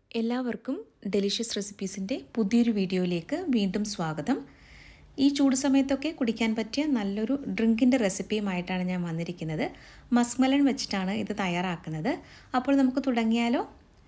എല്ലാവർക്കും ഡെലിഷ്യസ് റെസിപ്പീസിൻ്റെ പുതിയൊരു വീഡിയോയിലേക്ക് വീണ്ടും സ്വാഗതം ഈ ചൂട് സമയത്തൊക്കെ കുടിക്കാൻ പറ്റിയ നല്ലൊരു ഡ്രിങ്കിൻ്റെ റെസിപ്പിയുമായിട്ടാണ് ഞാൻ വന്നിരിക്കുന്നത് മസ്മലൻ വെച്ചിട്ടാണ് ഇത് തയ്യാറാക്കുന്നത് അപ്പോൾ നമുക്ക് തുടങ്ങിയാലോ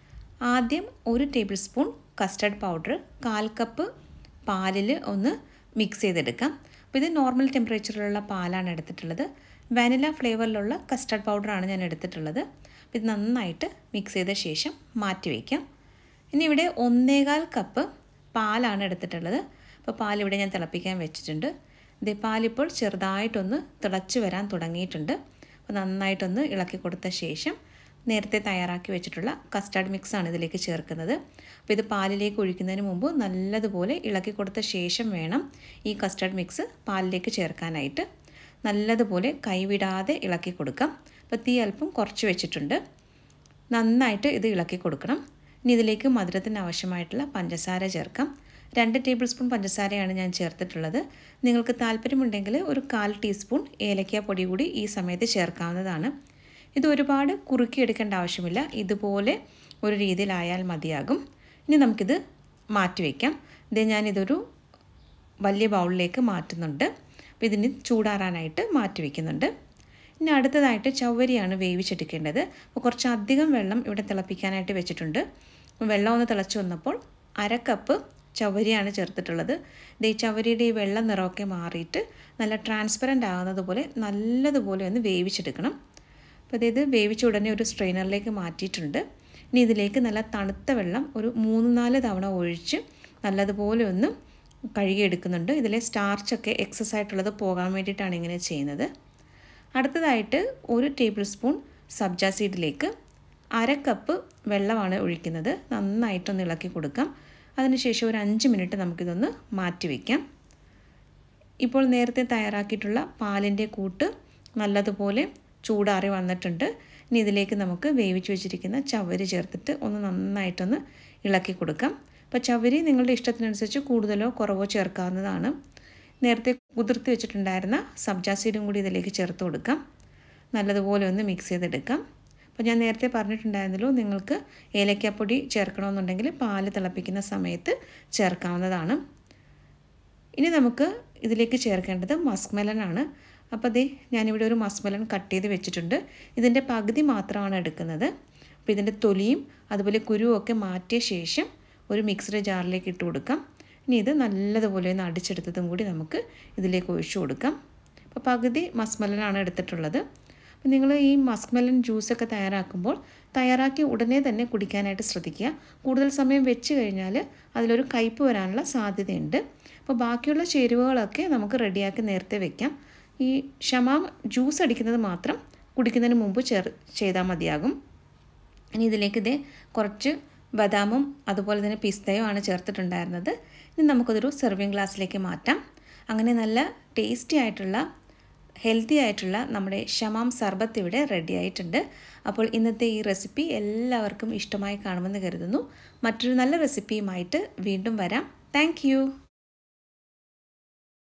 ആദ്യം ഒരു ടേബിൾ സ്പൂൺ കസ്റ്റർഡ് പൗഡർ കാൽ കപ്പ് പാലിൽ ഒന്ന് മിക്സ് ചെയ്തെടുക്കാം അപ്പോൾ ഇത് നോർമൽ ടെമ്പറേച്ചറിലുള്ള പാലാണ് എടുത്തിട്ടുള്ളത് വാനില ഫ്ലേവറിലുള്ള കസ്റ്റർഡ് പൗഡറാണ് ഞാൻ എടുത്തിട്ടുള്ളത് അപ്പോൾ ഇത് നന്നായിട്ട് മിക്സ് ചെയ്ത ശേഷം മാറ്റി വയ്ക്കാം ഇനി ഇവിടെ ഒന്നേകാൽ കപ്പ് പാലാണ് എടുത്തിട്ടുള്ളത് അപ്പോൾ പാലിവിടെ ഞാൻ തിളപ്പിക്കാൻ വെച്ചിട്ടുണ്ട് ഇത് പാലിപ്പോൾ ചെറുതായിട്ടൊന്ന് തിളച്ച് വരാൻ തുടങ്ങിയിട്ടുണ്ട് അപ്പോൾ നന്നായിട്ടൊന്ന് ഇളക്കി കൊടുത്ത ശേഷം നേരത്തെ തയ്യാറാക്കി വെച്ചിട്ടുള്ള കസ്റ്റാർഡ് മിക്സാണ് ഇതിലേക്ക് ചേർക്കുന്നത് അപ്പോൾ ഇത് പാലിലേക്ക് ഒഴിക്കുന്നതിന് മുമ്പ് നല്ലതുപോലെ ഇളക്കി കൊടുത്ത ശേഷം വേണം ഈ കസ്റ്റാർഡ് മിക്സ് പാലിലേക്ക് ചേർക്കാനായിട്ട് നല്ലതുപോലെ കൈവിടാതെ ഇളക്കി കൊടുക്കാം അപ്പോൾ തീ അല്പം കുറച്ച് വെച്ചിട്ടുണ്ട് നന്നായിട്ട് ഇത് ഇളക്കി കൊടുക്കണം ഇനി ഇതിലേക്ക് മധുരത്തിന് ആവശ്യമായിട്ടുള്ള പഞ്ചസാര ചേർക്കാം രണ്ട് ടേബിൾ സ്പൂൺ പഞ്ചസാരയാണ് ഞാൻ ചേർത്തിട്ടുള്ളത് നിങ്ങൾക്ക് താല്പര്യമുണ്ടെങ്കിൽ ഒരു കാൽ ടീസ്പൂൺ ഏലക്ക പൊടി കൂടി ഈ സമയത്ത് ചേർക്കാവുന്നതാണ് ഇത് ഒരുപാട് കുറുക്കിയെടുക്കേണ്ട ആവശ്യമില്ല ഇതുപോലെ ഒരു രീതിയിലായാൽ മതിയാകും ഇനി നമുക്കിത് മാറ്റി വയ്ക്കാം ഇത് ഞാനിതൊരു വലിയ ബൗളിലേക്ക് മാറ്റുന്നുണ്ട് അപ്പോൾ ഇതിന് ചൂടാറാനായിട്ട് മാറ്റി വയ്ക്കുന്നുണ്ട് ഇനി അടുത്തതായിട്ട് ചവ്വരിയാണ് വേവിച്ചെടുക്കേണ്ടത് അപ്പോൾ കുറച്ച് അധികം വെള്ളം ഇവിടെ തിളപ്പിക്കാനായിട്ട് വെച്ചിട്ടുണ്ട് വെള്ളം ഒന്ന് തിളച്ച് വന്നപ്പോൾ അര കപ്പ് ചവരിയാണ് ചേർത്തിട്ടുള്ളത് ഇത് ഈ ചവരിയുടെ ഈ വെള്ള നിറമൊക്കെ മാറിയിട്ട് നല്ല ട്രാൻസ്പെറൻ്റ് ആകുന്നത് പോലെ നല്ലതുപോലെ ഒന്ന് വേവിച്ചെടുക്കണം അപ്പോൾ ഇത് വേവിച്ച ഉടനെ ഒരു സ്ട്രെയിനറിലേക്ക് മാറ്റിയിട്ടുണ്ട് ഇനി ഇതിലേക്ക് നല്ല തണുത്ത വെള്ളം ഒരു മൂന്ന് നാല് തവണ ഒഴിച്ച് നല്ലതുപോലെ ഒന്ന് കഴുകിയെടുക്കുന്നുണ്ട് ഇതിലെ സ്റ്റാർച്ചൊക്കെ എക്സസ് ആയിട്ടുള്ളത് പോകാൻ വേണ്ടിയിട്ടാണ് ഇങ്ങനെ ചെയ്യുന്നത് അടുത്തതായിട്ട് ഒരു ടേബിൾ സ്പൂൺ സബ്ജ സീഡിലേക്ക് അര കപ്പ് വെള്ളമാണ് ഒഴിക്കുന്നത് നന്നായിട്ടൊന്ന് ഇളക്കി കൊടുക്കാം അതിനുശേഷം ഒരു അഞ്ച് മിനിറ്റ് നമുക്കിതൊന്ന് മാറ്റി വയ്ക്കാം ഇപ്പോൾ നേരത്തെ തയ്യാറാക്കിയിട്ടുള്ള പാലിൻ്റെ കൂട്ട് നല്ലതുപോലെ ചൂടാറി വന്നിട്ടുണ്ട് ഇനി ഇതിലേക്ക് നമുക്ക് വേവിച്ച് വെച്ചിരിക്കുന്ന ചവരി ചേർത്തിട്ട് ഒന്ന് നന്നായിട്ടൊന്ന് ഇളക്കി കൊടുക്കാം അപ്പോൾ ചവരി നിങ്ങളുടെ ഇഷ്ടത്തിനനുസരിച്ച് കൂടുതലോ കുറവോ ചേർക്കാവുന്നതാണ് നേരത്തെ കുതിർത്തി വെച്ചിട്ടുണ്ടായിരുന്ന സബ്ജാ സീഡും കൂടി ഇതിലേക്ക് ചേർത്ത് കൊടുക്കാം നല്ലതുപോലെ ഒന്ന് മിക്സ് ചെയ്തെടുക്കാം അപ്പോൾ ഞാൻ നേരത്തെ പറഞ്ഞിട്ടുണ്ടായിരുന്നല്ലോ നിങ്ങൾക്ക് ഏലക്കാപ്പൊടി ചേർക്കണമെന്നുണ്ടെങ്കിൽ പാല് തിളപ്പിക്കുന്ന സമയത്ത് ചേർക്കാവുന്നതാണ് ഇനി നമുക്ക് ഇതിലേക്ക് ചേർക്കേണ്ടത് മസ്മെലനാണ് അപ്പോൾ അതേ ഞാനിവിടെ ഒരു മസ്മെലൻ കട്ട് ചെയ്ത് വെച്ചിട്ടുണ്ട് ഇതിൻ്റെ പകുതി മാത്രമാണ് എടുക്കുന്നത് അപ്പോൾ ഇതിൻ്റെ തൊലിയും അതുപോലെ കുരുവും ഒക്കെ മാറ്റിയ ശേഷം ഒരു മിക്സഡ് ജാറിലേക്ക് ഇട്ട് കൊടുക്കാം ഇനി ഇത് നല്ലതുപോലെ ഒന്ന് അടിച്ചെടുത്തതും കൂടി നമുക്ക് ഇതിലേക്ക് ഒഴിച്ചു കൊടുക്കാം അപ്പോൾ പകുതി മസ്മലനാണ് എടുത്തിട്ടുള്ളത് അപ്പോൾ നിങ്ങൾ ഈ മസ്മലൻ ജ്യൂസൊക്കെ തയ്യാറാക്കുമ്പോൾ തയ്യാറാക്കി ഉടനെ തന്നെ കുടിക്കാനായിട്ട് ശ്രദ്ധിക്കുക കൂടുതൽ സമയം വെച്ച് കഴിഞ്ഞാൽ അതിലൊരു കയ്പ്പ് വരാനുള്ള സാധ്യതയുണ്ട് അപ്പോൾ ബാക്കിയുള്ള ചേരുവകളൊക്കെ നമുക്ക് റെഡിയാക്കി നേരത്തെ വെക്കാം ഈ ഷമാം ജ്യൂസ് അടിക്കുന്നത് മാത്രം കുടിക്കുന്നതിന് മുമ്പ് ചേർ ചെയ്താൽ മതിയാകും ഇനി ഇതിലേക്ക് ഇതേ കുറച്ച് ബദാമും അതുപോലെ തന്നെ പിസ്തയും ആണ് ചേർത്തിട്ടുണ്ടായിരുന്നത് ഇനി നമുക്കതൊരു സെർവിങ് ഗ്ലാസ്സിലേക്ക് മാറ്റാം അങ്ങനെ നല്ല ടേസ്റ്റി ആയിട്ടുള്ള ഹെൽത്തി ആയിട്ടുള്ള നമ്മുടെ ഷമാം സർബത്ത് ഇവിടെ റെഡി ആയിട്ടുണ്ട് അപ്പോൾ ഇന്നത്തെ ഈ റെസിപ്പി എല്ലാവർക്കും ഇഷ്ടമായി കാണുമെന്ന് കരുതുന്നു മറ്റൊരു നല്ല റെസിപ്പിയുമായിട്ട് വീണ്ടും വരാം താങ്ക്